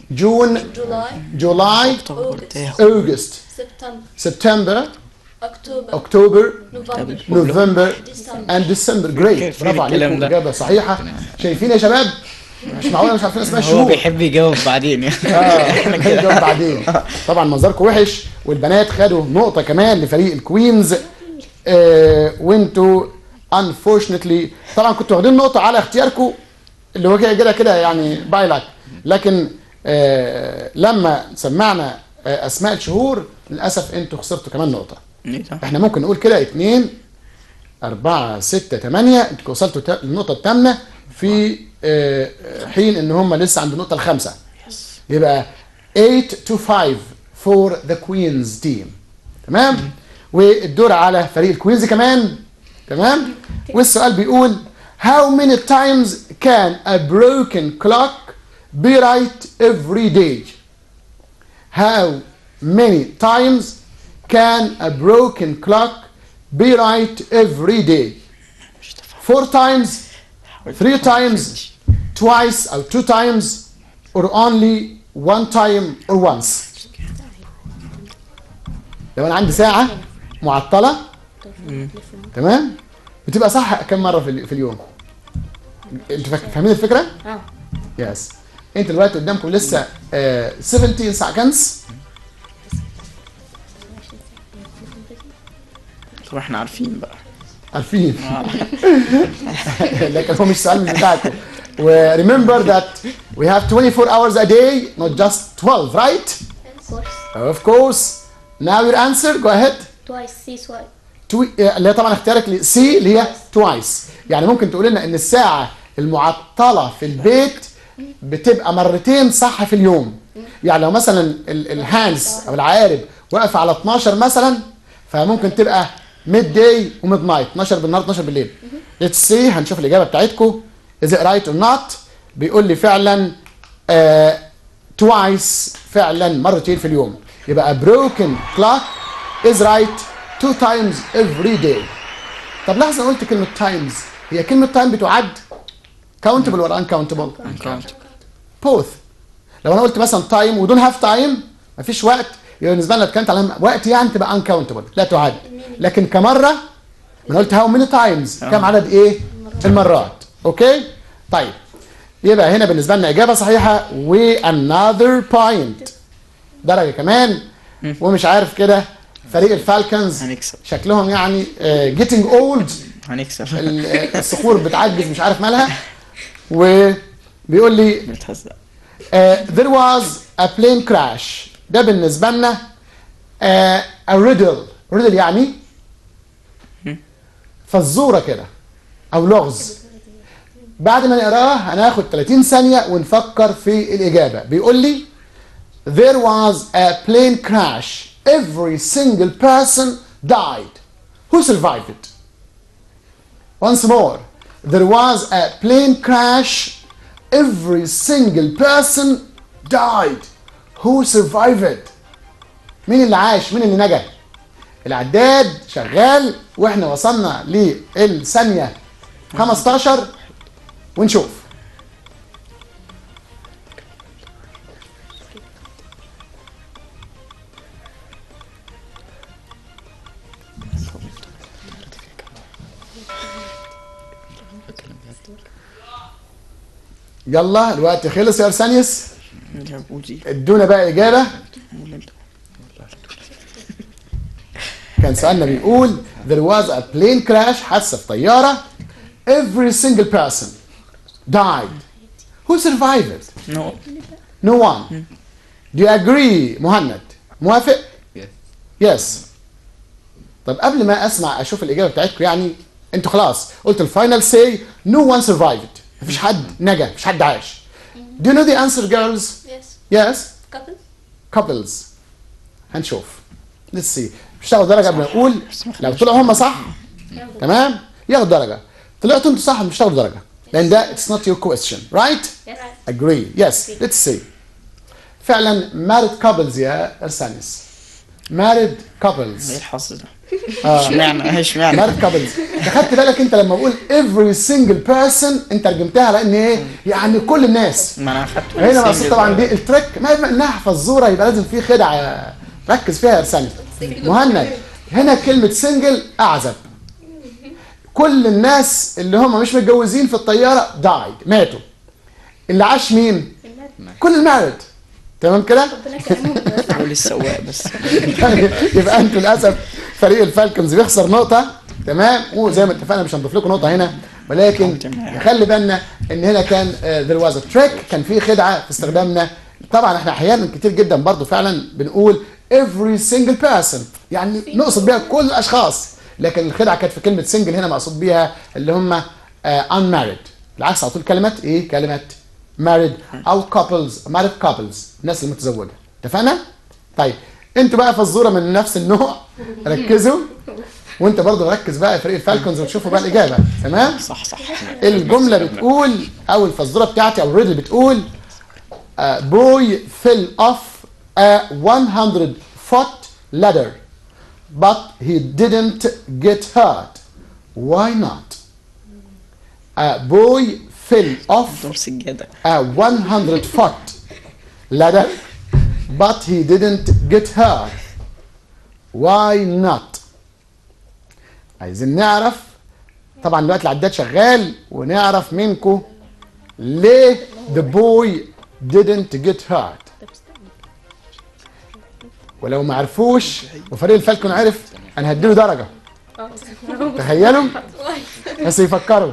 جون July, جولاي August, اوغست September, سبتمبر October, اكتوبر November, نوفمبر December. اند ديسمبر جريت كيف برافو الكلام عليكم ده؟ اجابه صحيحه شايفين يا شباب مش معقوله مش عارفين اسماء هو الشهور بيحب يجاوب بعدين يعني اه هنجاوب بعدين طبعا منظركم وحش والبنات خدوا نقطه كمان لفريق الكوينز آه وانتوا unfortunately طبعا كنتوا واخدين نقطه على اختياركم اللي هو كده كده كده يعني باي لك لكن آه لما سمعنا آه اسماء الشهور للاسف انتوا خسرتوا كمان نقطه إيه ده؟ احنا ممكن نقول كده اتنين أربعة ستة تمانية انتوا وصلتوا تا- للنقطة الثامنة في آه، حين ان هم لسه عند النقطة الخامسة يبقى 8 to 5 for the Queens team تمام والدور على فريق الكوينز كمان تمام والسؤال بيقول how many times can a broken clock be right every day how many times can a broken clock be right every day four times three times twice or two times or only one time or once لو انا عندي ساعة معطلة تمام بتبقى صح كم مرة في ال- في اليوم انتوا فاك- فاهمين الفكرة؟ اه يس انت دلوقتي قدامكم لسه آه 17 seconds طب احنا عارفين بقى عارفين لكن هو مش سؤال مش بتاعكم و remember that we have 24 hours a day not just 12 right of course of course now your answer go ahead twice see twice تو... اللي هي طبعا اختيارك سي اللي هي توايس يعني ممكن تقول لنا ان الساعه المعطله في البيت بتبقى مرتين صح في اليوم يعني لو مثلا ال- الهاندز او العقارب واقفه على 12 مثلا فممكن تبقى ميد داي وميد نايت 12 بالنهار 12 بالليل ليتس سي هنشوف الاجابه بتاعتكم از ات رايت اور نوت بيقول لي فعلا توايس فعلا مرتين في اليوم يبقى broken clock is right two times every day طب لحظه أنا قلت كلمه times هي كلمه time بتعد countable ولا uncountable both لو انا قلت مثلا time ودون هاف تايم مفيش وقت يبقى بالنسبه لنا اتكلمت على وقت يعني تبقى uncountable لا تعد لكن كمره انا قلت how many times كم عدد ايه المرات اوكي طيب يبقى هنا بالنسبه لنا اجابه صحيحه و another point درجه كمان ومش عارف كده فريق الفالكنز هنكسب شكلهم يعني آه، getting old هنكسب ال- آه، الصخور بتعجز مش عارف مالها وبيقول لي بنتهزق آه، there was a plane crash ده بالنسبة لنا آه، a riddle riddle يعني فزورة كده أو لغز بعد ما نقراه هناخد 30 ثانية ونفكر في الإجابة بيقول لي there was a plane crash every single person died who survived it Once more, there was a plane crash. Every single person died. Who survived? مين اللي عاش؟ مين اللي نجا؟ العداد شغال واحنا وصلنا للثانية 15 ونشوف. يلا الوقت خلص يا ارسانيوس يا بوزي ادونا بقى اجابه كان سؤالنا بيقول there was a plane crash حادثه في طياره every single person died who survived نو no one do you agree مهند موافق Yes. yes طب قبل ما اسمع اشوف الاجابه بتاعتكم يعني انتوا خلاص قلت الفاينل سي no one survived مفيش حد نجا مفيش حد عاش do you know the answer girls yes yes couple couples هنشوف let's see مش تاخد درجه قبل ما اقول لو طلعوا هم صح تمام ياخد درجه طلعتوا انتوا صح مش تاخدوا درجه لان ده it's not your question right yes agree yes let's see فعلا married couples يا ارسانيس married ايه couples الحظ ده اه اشمعنى اشمعنى married couples خدت بالك انت لما بقول every single person انت ترجمتها على ان ايه يعني كل الناس ما انا اخدت هنا مقصود طبعا دي التريك ما بما انها فزوره يبقى لازم في خدعه ركز فيها يا ارسنال مهند هنا كلمه سنجل اعزب كل الناس اللي هم مش متجوزين في الطياره دايد ماتوا اللي عاش مين كل المارد تمام كده ربنا كرمهم بس. قول السواق بس يبقى انتوا للاسف فريق الفالكونز بيخسر نقطه تمام وزي ما اتفقنا مش هنضيف لكم نقطه هنا ولكن خلي بالنا ان هنا كان ذير واز تريك كان في خدعه في استخدامنا طبعا احنا احيانا كتير جدا برضو فعلا بنقول every single person يعني نقصد بيها كل الاشخاص لكن الخدعه كانت في كلمه سنجل هنا مقصود بيها اللي هم uh, unmarried بالعكس على طول كلمه ايه كلمه married او couples married couples الناس المتزوجه اتفقنا طيب انتوا بقى فزوره من نفس النوع ركزوا وانت برضو ركز بقى يا فريق الفالكونز وتشوفوا بقى الاجابه تمام صح صح الجمله بتقول او الفزوره بتاعتي او الريدل بتقول uh, boy fell off a 100 foot ladder but he didn't get hurt why not a boy fell off دور سجاده a 100 foot ladder but he didn't get hurt why not عايزين نعرف طبعا دلوقتي العداد شغال ونعرف منكم ليه the boy didn't get hurt ولو ما عرفوش وفريق الفالكون عرف انا هديله درجه تخيلوا بس يفكروا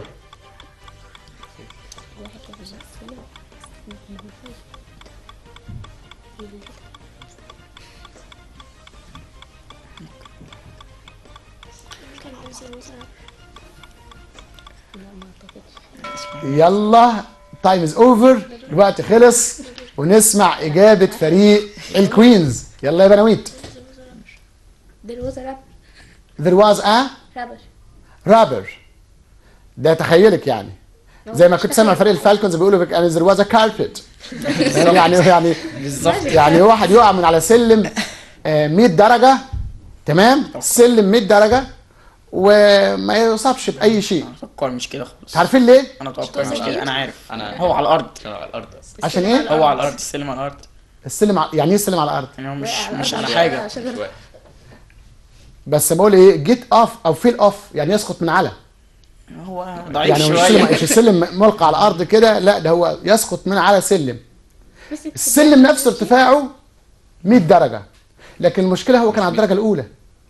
يلا تايم از اوفر الوقت خلص ونسمع اجابه فريق الكوينز يلا يا بنويت There was a rap there was a rapper. rapper ده تخيلك يعني زي ما كنت سامع فريق الفالكونز بيقولوا بك يعني there was a carpet يعني يعني بالظبط يعني واحد يقع من على سلم آه، 100 درجه تمام سلم 100 درجه وما يصابش باي شيء اتوقع مش كده خالص عارفين ليه انا اتوقع مش كده انا عارف أنا- هو على الارض كانوا على الارض اصلا عشان ايه هو على الارض السلم على الارض السلم ع- يعني ايه السلم على الارض يعني هو مش وقع مش الأرض على وقع حاجه شجرة. شوية. بس بقول ايه جيت اوف او فيل اوف يعني يسقط من على هو ضعيف يعني مش السلم شويه مش السلم ملقى على الارض كده لا ده هو يسقط من على سلم بس السلم نفسه ارتفاعه 100 درجه لكن المشكله هو كان على الدرجه الاولى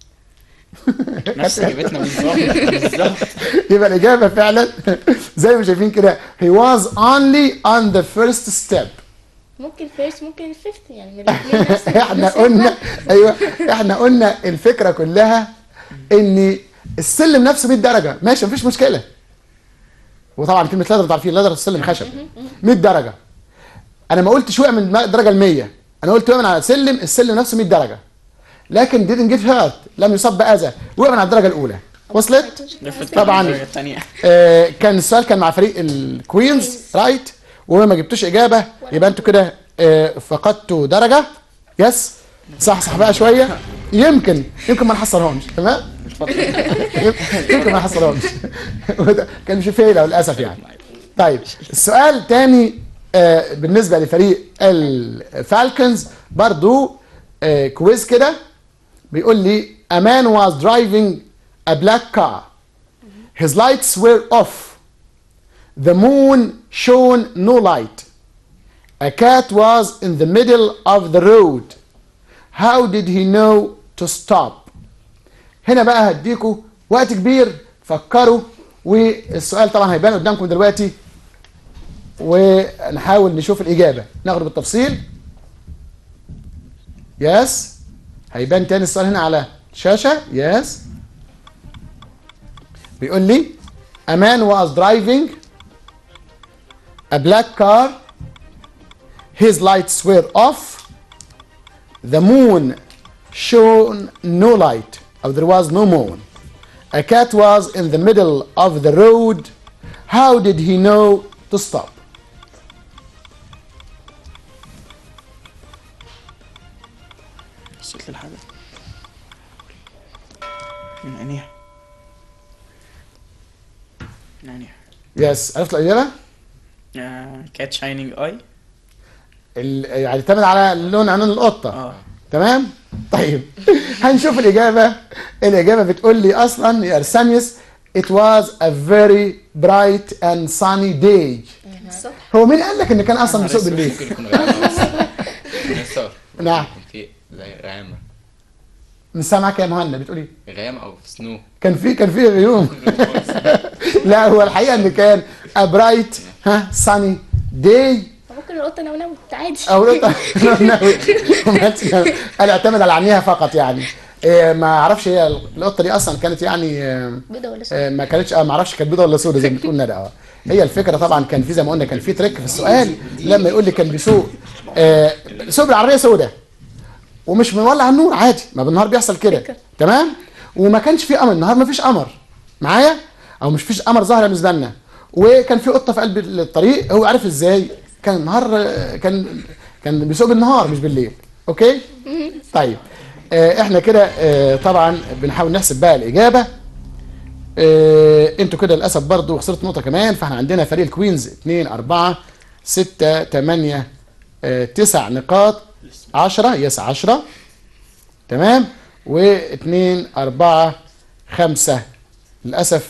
نفس اجابتنا بالظبط بالظبط يبقى الاجابه فعلا زي ما شايفين كده he was only on the first step ممكن فيرست ممكن فيفت يعني من الاثنين نفس احنا نفس قلنا ايوه احنا قلنا الفكره كلها ان السلم نفسه 100 درجه ماشي مفيش مشكله وطبعا كلمه لادر عارفين لادر السلم خشب 100 درجه انا ما قلتش وقع من الدرجه ال 100 انا قلت وقع من على سلم السلم نفسه 100 درجه لكن didn't get hurt لم يصاب باذى وقع من على الدرجه الاولى وصلت طبعاً. الثانيه آه، كان السؤال كان مع فريق الكوينز رايت وما جبتوش اجابه يبقى انتوا كده آه، فقدتوا درجه يس صح صح بقى شويه يمكن يمكن ما نحصلهمش تمام يمكن ما نحصلهمش وده كان مش فيلة للاسف يعني طيب السؤال تاني آه، بالنسبه لفريق الفالكنز برضو آه، كويز كده بيقول لي a man was driving a black car His lights were off. The moon shone no light. A cat was in the middle of the road. How did he know to stop? هنا بقى هديكوا وقت كبير فكروا والسؤال طبعا هيبان قدامكم دلوقتي ونحاول نشوف الإجابة ناخده بالتفصيل يس هيبان تاني السؤال هنا على الشاشة يس بيقول لي a man was driving a black car his lights were off the moon shone no light or there was no moon a cat was in the middle of the road how did he know to stop وصلت للحاجه نعناع نعناع يس عرفت الاجابه كات شاينينج اي ال- يعني تعتمد على لون عينين القطه اه تمام طيب هنشوف الإجابة الإجابة بتقول لي أصلا يا أرسانيوس it was a very bright and sunny day الصبح هو مين قال لك إن كان أصلا بيسوق بالليل؟ ممكن يكون غيامة بس نصار نعم. يكون في زي غيامة مش سامعك يا مهند بتقول إيه؟ غيامة أو سنو كان في كان في غيوم لا هو الحقيقة إن كان a bright ها sunny day ممكن القطه لو نامت عادي او نقطة انا اعتمد على عينيها فقط يعني إيه، ما اعرفش هي القطه دي اصلا كانت يعني آه، بيضه ولا سوداء آه، ما كانتش اه ما اعرفش كانت بيضه ولا سوداء زي ما بتقول ندى اه هي الفكره طبعا كان في زي ما قلنا كان في تريك في السؤال لما يقول لي كان بيسوق آه، سوق بالعربيه سوداء ومش مولع النور عادي ما بالنهار بيحصل كده فكرة. تمام وما كانش في قمر النهار ما فيش قمر معايا او مش فيش قمر ظاهره بالنسبه لنا وكان في قطه في قلب الطريق هو عارف ازاي كان النهار آه، كان كان بيسوق بالنهار مش بالليل اوكي طيب آه، احنا كده آه، طبعا بنحاول نحسب بقى الاجابه آه، انتوا كده للاسف برضو خسرت نقطه كمان فاحنا عندنا فريق الكوينز 2 4 6 8 9 نقاط 10 يس 10 تمام و2 4 5 للاسف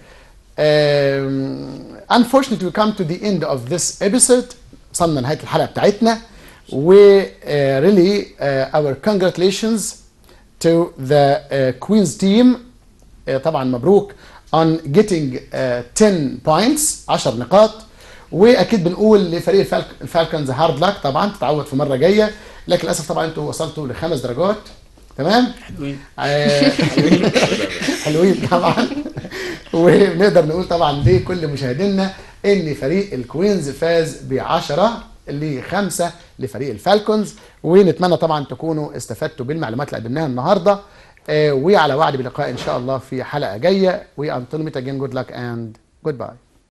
um, unfortunately we come to the end of this episode وصلنا نهايه الحلقه بتاعتنا و uh, really uh, our congratulations to the uh, Queen's team uh, طبعا مبروك on getting uh, 10 points 10 نقاط واكيد بنقول لفريق الفالك الفالكونز هارد لك طبعا تتعود في مره جايه لكن للاسف طبعا انتوا وصلتوا لخمس درجات تمام حلوين آه، حلوين طبعا ونقدر نقول طبعا لكل مشاهدينا ان فريق الكوينز فاز ب 10 لخمسة لفريق الفالكونز ونتمنى طبعا تكونوا استفدتوا بالمعلومات اللي قدمناها النهارده آه، وعلى وعد بلقاء ان شاء الله في حلقه جايه وانتم again good luck and goodbye